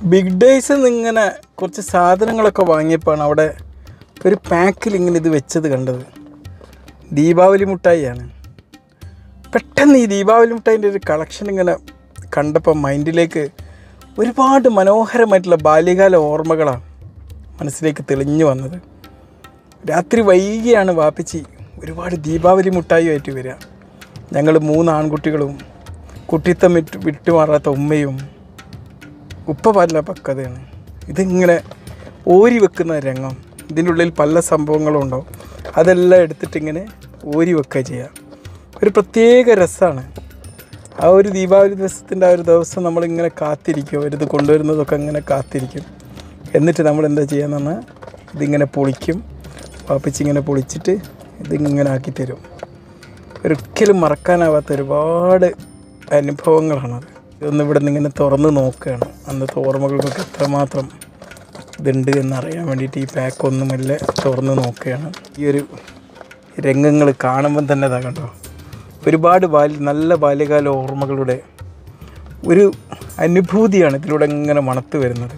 big days ഇങ്ങനെ കുറച്ച് സാധനങ്ങളൊക്കെ വാങ്ങിയപ്പോഴാണ് അവിടെ ഒരു പാക്കിൽ ഇങ്ങനെ ഇത് വെച്ചത് കണ്ടത് ദീപാവലി മുട്ടായിയാണ് പെട്ടെന്ന് ഈ ദീപാവലി മുട്ടായിൻ്റെ ഒരു കളക്ഷൻ ഇങ്ങനെ കണ്ടപ്പോൾ മൈൻഡിലേക്ക് ഒരുപാട് മനോഹരമായിട്ടുള്ള ബാല്യകാല ഓർമ്മകളാണ് മനസ്സിലേക്ക് തെളിഞ്ഞു വന്നത് രാത്രി വൈകിയാണ് വാപ്പിച്ചി ഒരുപാട് ദീപാവലി മുട്ടായിയായിട്ട് വരിക ഞങ്ങൾ മൂന്ന് ആൺകുട്ടികളും കുട്ടിത്തം വിട്ട് വിട്ടുമാറാത്ത ഉമ്മയും ഉപ്പ പല പക്വതയാണ് ഇതിങ്ങനെ ഓരി വെക്കുന്ന രംഗം ഇതിൻ്റെ ഉള്ളിൽ പല സംഭവങ്ങളും ഉണ്ടാവും അതെല്ലാം എടുത്തിട്ട് ഇങ്ങനെ ഓരി വെക്കുക ചെയ്യുക ഒരു പ്രത്യേക രസമാണ് ആ ഒരു ദീപാവലി ദിവസത്തിൻ്റെ ആ ഒരു ദിവസം നമ്മളിങ്ങനെ കാത്തിരിക്കും അവരിത് കൊണ്ടുവരുന്നതൊക്കെ ഇങ്ങനെ കാത്തിരിക്കും എന്നിട്ട് നമ്മൾ എന്താ ചെയ്യാന്ന് പറഞ്ഞാൽ ഇതിങ്ങനെ പൊളിക്കും വാപ്പിച്ച് ഇങ്ങനെ പൊളിച്ചിട്ട് ഇതിങ്ങനെ ആക്കി തരും ഒരിക്കലും മറക്കാനാവാത്ത ഒരുപാട് അനുഭവങ്ങളാണത് ഇതൊന്ന് ഇവിടെ നിന്ന് ഇങ്ങനെ തുറന്ന് നോക്കുകയാണ് അന്നത്തെ ഓർമ്മകൾക്കൊക്കെ എത്രമാത്രം ഇതുണ്ട് എന്നറിയാൻ വേണ്ടിയിട്ട് ഈ പാക്ക് ഒന്ന് മെല്ലെ തുറന്ന് നോക്കുകയാണ് ഈ ഒരു രംഗങ്ങൾ കാണുമ്പം തന്നെ ഇതാ കണ്ടോ ഒരുപാട് ബാല്യ നല്ല ബാല്യകാല ഓർമ്മകളുടെ ഒരു അനുഭൂതിയാണ് ഇതിലൂടെ ഇങ്ങനെ മണത്ത് വരുന്നത്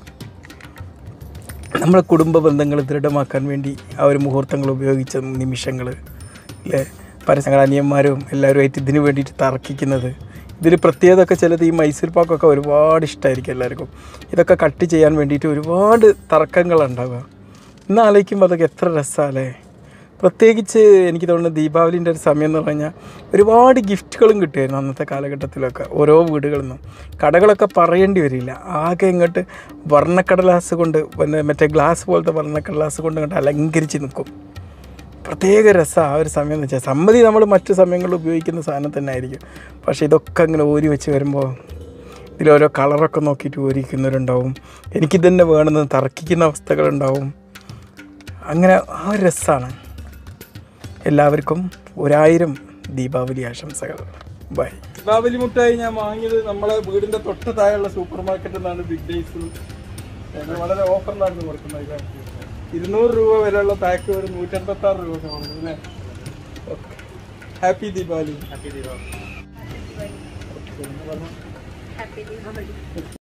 നമ്മളെ കുടുംബ ബന്ധങ്ങൾ ദൃഢമാക്കാൻ വേണ്ടി ആ ഒരു മുഹൂർത്തങ്ങൾ ഉപയോഗിച്ച നിമിഷങ്ങൾ അല്ലേ പരസ്യങ്ങൾ അനിയന്മാരും എല്ലാവരുമായിട്ട് ഇതിന് വേണ്ടിയിട്ട് തർക്കിക്കുന്നത് ഇതിൽ പ്രത്യേകതയൊക്കെ ചിലത് ഈ മൈസൂർ പാക്കൊക്കെ ഒരുപാട് ഇഷ്ടമായിരിക്കും എല്ലാവർക്കും ഇതൊക്കെ കട്ട് ചെയ്യാൻ വേണ്ടിയിട്ട് ഒരുപാട് തർക്കങ്ങളുണ്ടാവുക ഇന്ന് ആലോചിക്കുമ്പോൾ അതൊക്കെ എത്ര രസമല്ലേ പ്രത്യേകിച്ച് എനിക്ക് തോന്നുന്നു ദീപാവലിൻ്റെ ഒരു സമയം എന്ന് പറഞ്ഞാൽ ഒരുപാട് ഗിഫ്റ്റുകളും കിട്ടുമായിരുന്നു അന്നത്തെ കാലഘട്ടത്തിലൊക്കെ ഓരോ വീടുകളിൽ നിന്നും കടകളൊക്കെ പറയേണ്ടി വരില്ല ആകെ ഇങ്ങോട്ട് വർണ്ണക്കടലാസ് കൊണ്ട് പിന്നെ മറ്റേ ഗ്ലാസ് പോലത്തെ വർണ്ണക്കടലാസ് കൊണ്ട് ഇങ്ങോട്ട് അലങ്കരിച്ച് നിൽക്കും പ്രത്യേക രസമാണ് ആ ഒരു സമയം എന്ന് വെച്ചാൽ സമ്മതി നമ്മൾ മറ്റു സമയങ്ങളിൽ ഉപയോഗിക്കുന്ന സാധനം തന്നെ ആയിരിക്കും പക്ഷേ ഇതൊക്കെ അങ്ങനെ ഊരി വെച്ച് വരുമ്പോൾ ഇതിലോരോ കളറൊക്കെ നോക്കിയിട്ട് ഊരിക്കുന്നവരുണ്ടാവും എനിക്കിതന്നെ വേണമെന്ന് തർക്കിക്കുന്ന അവസ്ഥകളുണ്ടാവും അങ്ങനെ ആ ഒരു രസമാണ് എല്ലാവർക്കും ഒരായിരം ദീപാവലി ആശംസകൾ ബൈ ദീപാവലി മുട്ടായി ഞാൻ വാങ്ങിയത് നമ്മളെ വീടിന്റെ തൊട്ട് താഴെയുള്ള സൂപ്പർ മാർക്കറ്റിൽ നിന്നാണ് ബിഗ് ഡേയ്സ് വളരെ ഓഫർ നടന്ന് കൊടുക്കുന്നത് ഇരുന്നൂറ് രൂപ വരെയുള്ള പാക്ക് ഒരു നൂറ്റൻപത്തി ആറ് രൂപ കൊടുക്കുന്നത് അല്ലേ happy Deepavali happy Deepavali happy Deepavali